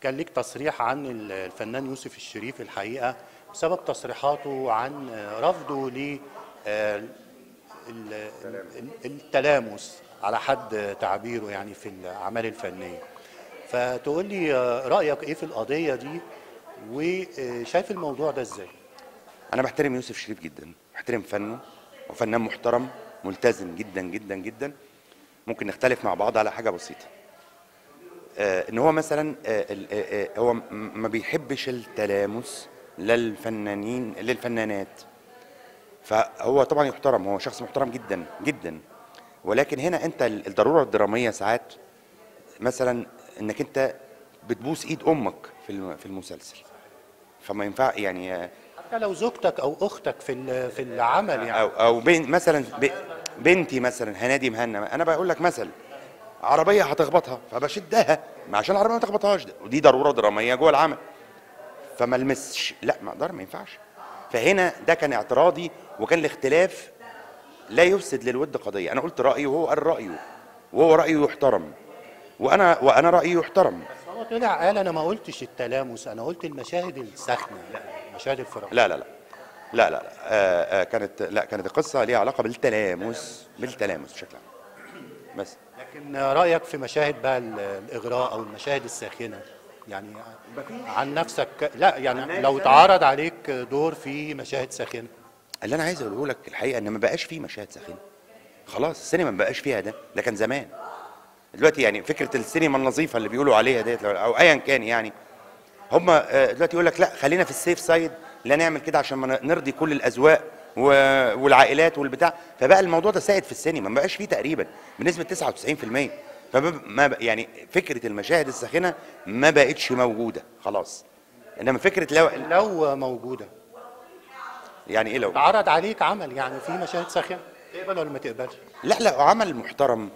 كان ليك تصريح عن ال- الفنان يوسف الشريف الحقيقه بسبب تصريحاته عن آه، رفضه ل آه، ال- ال- التلامس على حد تعبيره يعني في الاعمال الفنيه فتقول لي آه، رايك ايه في القضيه دي وشايف الموضوع ده ازاي انا بحترم يوسف شريف جدا بحترم فنه وفنان محترم ملتزم جدا جدا جدا ممكن نختلف مع بعض على حاجه بسيطه آه ان هو مثلا آه ال- آه آه، هو م- ما بيحبش التلامس للفنانين للفنانات فهو طبعا يحترم هو شخص محترم جدا جدا ولكن هنا انت ال- الضروره الدراميه ساعات مثلا انك انت بتبوس ايد امك في الم- في المسلسل فما ينفع يعني آه، حتى لو زوجتك او اختك في ال- في العمل يعني او او بين مثلا ب- بنتي مثلا هنادي مهنا انا بقول لك مثل عربيه هتخبطها فبشدها ما عشان العربيه ما تخبطهاش ودي ضروره دراميه جوه العمل فما المسش لا ما اقدر ما ينفعش فهنا ده كان اعتراضي وكان الاختلاف لا يفسد للود قضيه انا قلت رايي وهو قال رايه وهو رايه يحترم وانا وانا رايي يحترم هو طلع قال انا ما قلتش التلامس انا قلت المشاهد الساخنه المشاهد الفراغ لا لا لا لا لا, لا. آه آه كانت لا كانت القصه ليها علاقه بالتلامس بالتلامس بشكل عام بس لكن رايك في مشاهد بقى ال- الاغراء او المشاهد الساخنه يعني عن نفسك لا يعني لو اتعرض عليك دور في مشاهد ساخنه اللي انا عايز اقوله لك الحقيقه ان ما بقاش فيه مشاهد ساخنه خلاص السينما ما بقاش فيها ده ده كان زمان دلوقتي يعني فكره السينما النظيفه اللي بيقولوا عليها ديت او ايا كان يعني هم آه، دلوقتي يقول لك لا خلينا في السيف سايد لا نعمل كده عشان ما نرضي كل الاذواق و- والعائلات والبتاع فبقى الموضوع ده سائد في السينما ما بقاش فيه تقريبا بنسبه 99% فما ما ب- يعني فكره المشاهد الساخنه ما بقتش موجوده خلاص انما فكره لو لو موجوده يعني ايه لو اتعرض عليك عمل يعني في مشاهد ساخنه تقبل ولا ما تقبلش لا لا عمل محترم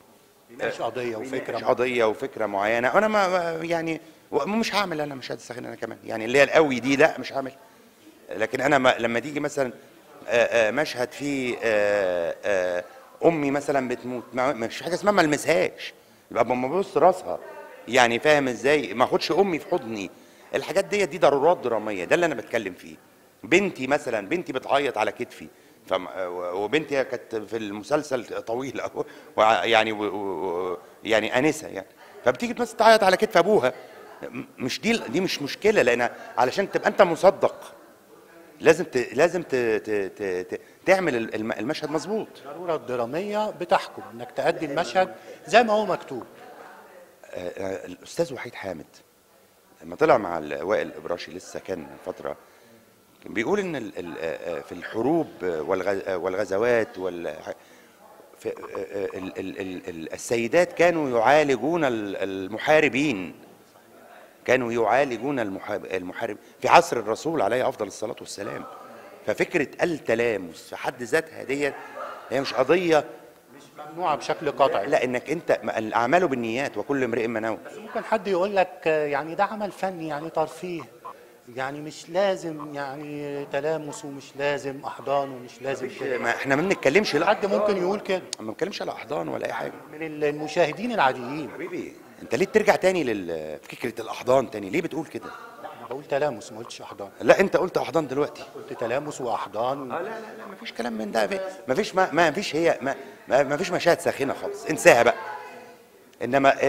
مش قضيه مش وفكره قضيه وفكره معينه انا ما ما- يعني مش هعمل انا مشاهد ساخنه انا كمان يعني اللي هي القوي دي لا مش هعمل لكن انا ما لما تيجي مثلا آه، آه، مشهد فيه آه، آه، امي مثلا بتموت ما مش حاجه اسمها ما المسهاش يبقى ما ببص راسها يعني فاهم ازاي ما اخدش امي في حضني الحاجات دي دي ضرورات دراميه ده اللي انا بتكلم فيه بنتي مثلا بنتي بتعيط على كتفي فم وبنتي كانت في المسلسل طويله وع- يعني و- و- يعني انسه يعني فبتيجي مثلا تعيط على كتف ابوها م- مش دي دي مش مشكله لان علشان تبقى انت مصدق لازم ت... لازم ت... ت... ت... ت... تعمل الم- المشهد مظبوط الضروره الدراميه بتحكم انك تأدي المشهد زي ما هو مكتوب آه، آه، الاستاذ وحيد حامد لما طلع مع ال- وائل الابراشي لسه كان من فتره كان بيقول ان ال- ال- آه، آه، في الحروب آه، والغ- آه، والغزوات وال في آه، آه، ال- ال- ال- ال- السيدات كانوا يعالجون ال- المحاربين كانوا يعالجون المحارب المحارب في عصر الرسول عليه افضل الصلاه والسلام ففكره التلامس في حد ذاتها ديت هي مش قضيه ممنوعه بشكل قطعي لا انك انت الاعمال بالنيات وكل امرئ ما نوى ممكن حد يقول لك آه، يعني ده عمل فني يعني ترفيه يعني مش لازم يعني تلامس ومش لازم احضان ومش لازم كده ما احنا ما بنتكلمش لا حد ممكن يقول كده ما بنتكلمش على احضان ولا اي حاجه من المشاهدين العاديين حبيبي انت ليه ترجع تاني لفكره الاحضان تاني ليه بتقول كده انا بقول تلامس ما قلتش احضان لا انت قلت احضان دلوقتي قلت تلامس واحضان لا لا لا ما فيش كلام من ده ما فيش ما, ما فيش هي ما, ما, ما فيش مشاهد ساخنه خالص انساها بقى انما آآ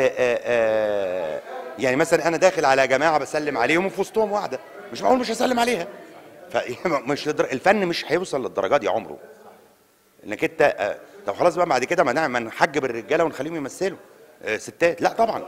آآ يعني مثلا انا داخل على جماعه بسلم عليهم وفي وسطهم واحده مش معقول مش هسلم عليها فمش لدر... الفن مش هيوصل للدرجات دي عمره انك انت آه، طب خلاص بقى بعد كده ما نعمل ما نحجب الرجاله ونخليهم يمثلوا آه، ستات لا طبعا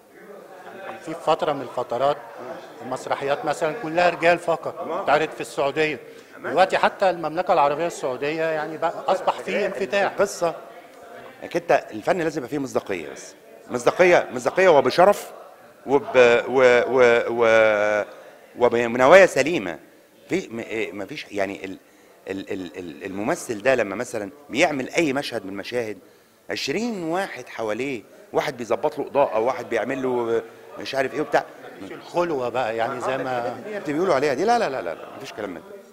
في فتره من الفترات المسرحيات مثلا كلها رجال فقط تعرض في السعوديه دلوقتي حتى المملكه العربيه السعوديه يعني بقى اصبح فيه انفتاح القصه انك انت الفن لازم يبقى فيه مصداقيه بس مصداقيه مصداقيه وبشرف وب و و و وبنوايا سليمه في م- إيه، ما فيش يعني ال ال ال ال- الممثل ده لما مثلا بيعمل اي مشهد من المشاهد 20 واحد حواليه واحد بيظبط له اضاءه واحد بيعمل له مش عارف ايه وبتاع مش الخلوه بقى يعني زي ما اللي بيقولوا عليها دي لا لا لا لا لا مفيش كلام من ده